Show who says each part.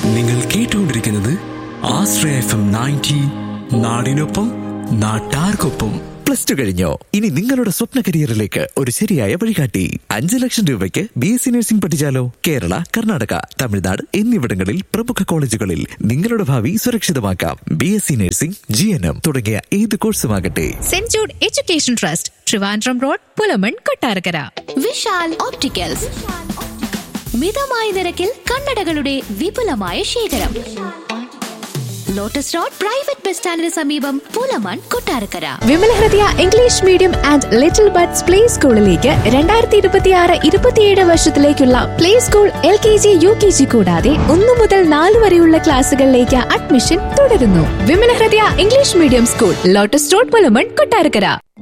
Speaker 1: നിങ്ങൾ കേട്ടുകൊണ്ടിരിക്കുന്നത് ആശ്രയ F M ninety നാടിനൊപ്പം നാട്ടാർക്കൊപ്പം
Speaker 2: പ്ലസ് ടു കഴിഞ്ഞോ ഇനി നിങ്ങളുടെ സ്വപ്ന കരിയറിലേക്ക് ഒരു ശരിയായ വഴികാട്ടി അഞ്ച് ലക്ഷം രൂപയ്ക്ക് ബി എസ് സി നഴ്സിംഗ് പഠിച്ചാലോ കേരള കർണാടക തമിഴ്നാട് എന്നിവിടങ്ങളിൽ പ്രമുഖ കോളേജുകളിൽ നിങ്ങളുടെ ഭാവി സുരക്ഷിതമാക്കാം B S C nursing G N M തുടങ്ങിയ ഏത് കോഴ്സുമാകട്ടെ
Speaker 3: Saint Jude education trust Trivandrum road Pulamon Kottarakkara
Speaker 4: Vishal opticals മിതമായ നിരക്കിൽ കണ്ണടകളുടെ വിപുലമായ ശേഖരം ലോട്ടസ് റോഡ് പ്രൈവറ്റ് ബസ് സ്റ്റാൻഡിന് സമീപം Pulamon Kottarakkara
Speaker 3: Vimala Hridaya English medium and little buds play സ്കൂളിലേക്ക് രണ്ടായിരത്തി ഇരുപത്തിയാറ് ഇരുപത്തിയേഴ് വർഷത്തിലേക്കുള്ള play school L K G U K G കൂടാതെ ഒന്നു മുതൽ നാല് വരെയുള്ള ക്ലാസുകളിലേക്ക് അഡ്മിഷൻ തുടരുന്നു Vimala Hridaya English medium school lotus road Pulamon Kottarakkara